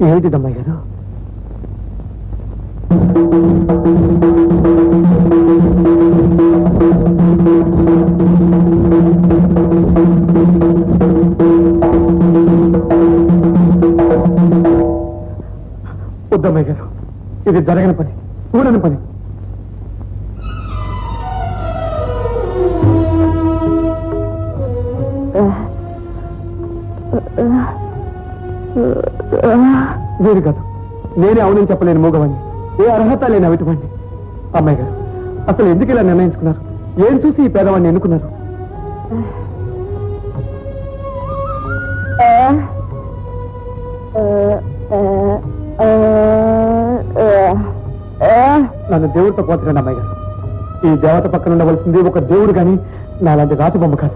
ఏమిటి అమ్మాయి గారు వద్దమ్మాయి గారు ఇది జరగని పని చూడని పని మీరు కాదు నేనే అవునని చెప్పలేని మూగవాణ్ణి ఏ అర్హత లేని అవిటివాణ్ణి అమ్మాయి గారు అసలు ఎందుకు ఇలా నిర్ణయించుకున్నారు ఏం చూసి ఈ పేదవాడిని ఎన్నుకున్నారు నన్ను దేవుడితో పోతున్నాను అమ్మాయి గారు ఈ దేవత పక్కన ఉండవలసింది ఒక దేవుడు కానీ నాలాంటి రాతి బొమ్మ కాదు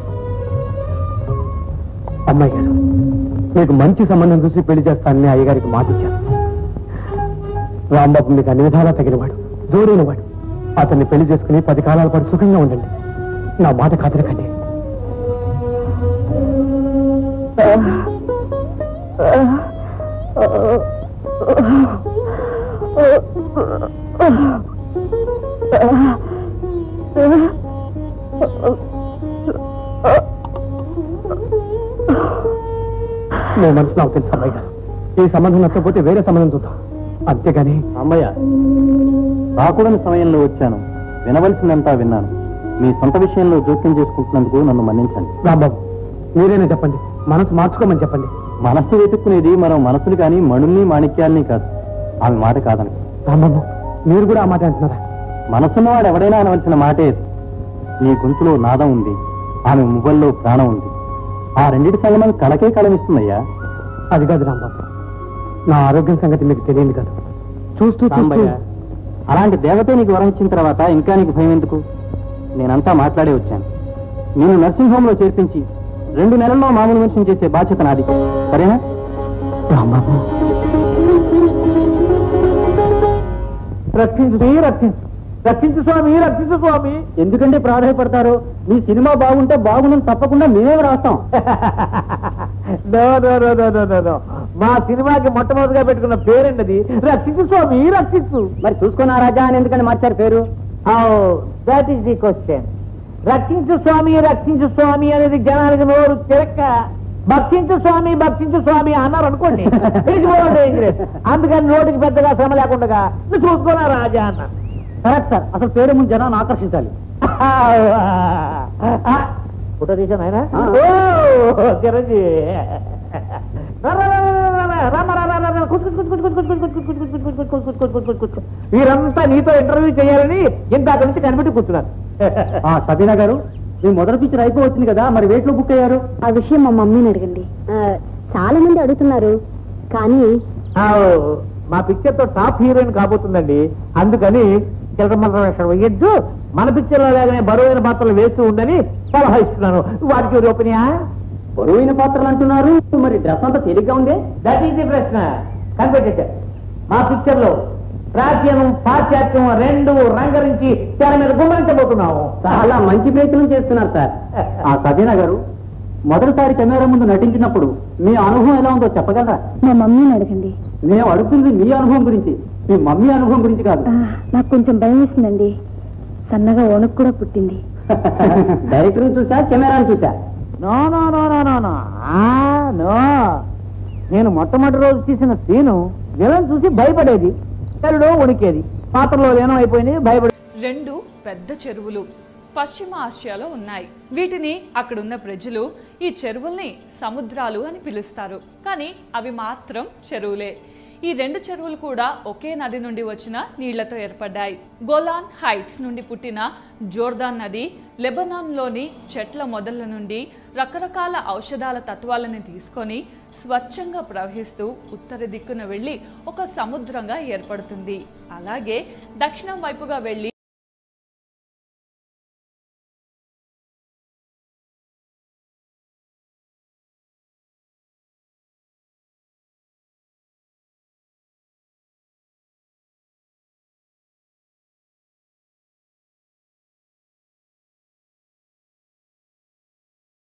అమ్మాయి గారు మీకు మంచి సంబంధం చూసి పెళ్లి చేస్తానని అయ్యగారికి మాట ఇచ్చాను రాంబాబు మీకు అన్ని విధాలా తగినవాడు జోడైనవాడు అతన్ని పెళ్లి చేసుకుని పది కాలాల పాటు సుఖంగా ఉండండి నా మాట కాదనకండి మీ మనసు నాకు తెలుసు అమ్మాయి గారు ఈ సంబంధం నచ్చకపోతే వేరే సంబంధం చూద్దాం అంతేగాని అమ్మయ్య రాకూడని సమయంలో వచ్చాను వినవలసిందంతా విన్నాను మీ సొంత విషయంలో జోక్యం చేసుకుంటున్నందుకు నన్ను మన్నించండి రాంబాబు మీరేనే చెప్పండి మనసు మార్చుకోమని చెప్పండి మనస్సు వెతుక్కునేది మనం మనసులు కానీ మణుల్ని మాణిక్యాల్ని కాదు ఆమె మాట కాదని రాంబాబు మీరు కూడా ఆ మాట అంటున్నారా మనసున్నవాడు ఎవడైనా అనవలసిన మాటే ఇది. నీ గొంతులో నాదం ఉంది ఆమె మువ్వల్లో ప్రాణం ఉంది ఆ రెండిటి సంగమం కలకే కలమిస్తుందయ్యా అది కాదు రాంబాబు నా ఆరోగ్యం సంగతి మీకు తెలియదు కాదు చూస్తూ చూస్తూ రాంబయ్య, అలాంటి దేవతే నీకు వరం ఇచ్చిన తర్వాత ఇంకా నీకు భయం ఎందుకు నేనంతా మాట్లాడే వచ్చాను నేను నర్సింగ్ హోమ్ లో చేర్పించి రెండు నెలల్లో మామూలు మనిషిని చేసే బాధ్యత నాది సరేనా రాంబాబు రక్షించు రక్షించు రక్షించు స్వామి రక్షించు స్వామి ఎందుకంటే ప్రాధాయపడతారు మీ సినిమా బాగుంటే బాగుందని తప్పకుండా మేమే రాస్తాం no no no no no no no మా సినిమాకి మొట్టమొదటిగా పెట్టుకున్న పేరండి రక్షించు స్వామి రక్షించు మరి చూసుకున్నా రాజా అని ఎందుకని మార్చారు పేరు దట్ ఈస్ ది క్వశ్చన్ రక్షించు స్వామి రక్షించు స్వామి అనేది జనానికి నోరు తిరక్క భక్షించు స్వామి భక్షించు స్వామి అన్నారు అనుకోండి తెలిసిపోవడం ఇంగ్లీష్ అందుకని నోటికి పెద్దగా శ్రమ లేకుండా నువ్వు చూసుకోనా రాజా అన్న కరెక్ట్ సార్ అసలు పేరు ముందు జనాన్ని ఆకర్షించాలి ఫోటో తీసాను ఆయన ఆ. ఓ చిరంజీవి రా, రా, రా, రా, రా, రా, రామ, రా, రా, రా, రా, కూర్చో, కూర్చో, కూర్చో, కూర్చో, కూర్చో, కూర్చో, కూర్చో, కూర్చో, కూర్చో, కూర్చో, కూర్చో, కూర్చో, కూర్చో, కూర్చో. వీరంతా నీతో ఇంటర్వ్యూ చేయాలని ఇంత నుంచి కనిపెట్టి కూర్చున్నారు ఆ, సబీనా గారు మీ మొదటి పిక్చర్ అయిపోవచ్చింది కదా మరి వేట్లో బుక్ అయ్యారు ఆ విషయం మా మమ్మీని అడగండి చాలా మంది అడుగుతున్నారు కానీ ఆ, మా పిక్చర్ తో టాప్ హీరోయిన్ కాబోతుందండి అందుకని చిలకమల్ల వేషం వేయద్దు మన పిక్చర్ లో లాగానే బరువైన పాత్రలు వేస్తూ ఉండని సలహా ఇస్తున్నాను వాటికి ఓపెనియా బరువైన పాత్రలు అంటున్నారు మరి డ్రెస్ అంతా తేలిగ్గా ఉంది దట్ ఈస్ ది ప్రశ్న కనిపెట్టేశారు మా పిక్చర్ లో ప్రాచీనం పాశ్చాత్యం రెండు రంగరించి తెర మీద గుమ్మరించబోతున్నాము చాలా మంచి ప్రయత్నం చేస్తున్నారు సార్ ఆ సబీనా గారు మొదటిసారి కెమెరా ముందు నటించినప్పుడు మీ అనుభవం ఎలా ఉందో చెప్పగలరా మా మమ్మీని అడగండి మేము అడుగుతుంది మీ అనుభవం గురించి మీ మమ్మీ అనుభవం గురించి కాదు ఆ, నాకు కొంచెం భయం వేసిందండి సన్నగా వణుకు కూడా పుట్టింది డైరెక్టర్ చూసా కెమెరాను చూసా no no no no no no ఆ, నో నేను మొట్టమొదటి రోజు తీసిన సీను విలన్ చూసి భయపడేది తెరలో వణికేది పాత్రలో లీనం అయిపోయింది భయపడే రెండు పెద్ద చెరువులు పశ్చిమ ఆసియాలో ఉన్నాయి వీటిని అక్కడున్న ప్రజలు ఈ చెరువుల్ని సముద్రాలు అని పిలుస్తారు కానీ అవి మాత్రం చెరువులే ఈ రెండు చెరువులు కూడా ఒకే నది నుండి వచ్చిన నీళ్లతో ఏర్పడ్డాయి గోలాన్ హైట్స్ నుండి పుట్టిన జోర్దాన్ నది లెబనాన్లోని చెట్ల మొదళ్ల నుండి రకరకాల ఔషధాల తత్వాలను తీసుకొని స్వచ్ఛంగా ప్రవహిస్తూ ఉత్తర దిక్కున వెళ్ళి ఒక సముద్రంగా ఏర్పడుతుంది అలాగే దక్షిణం వైపుగా వెళ్ళి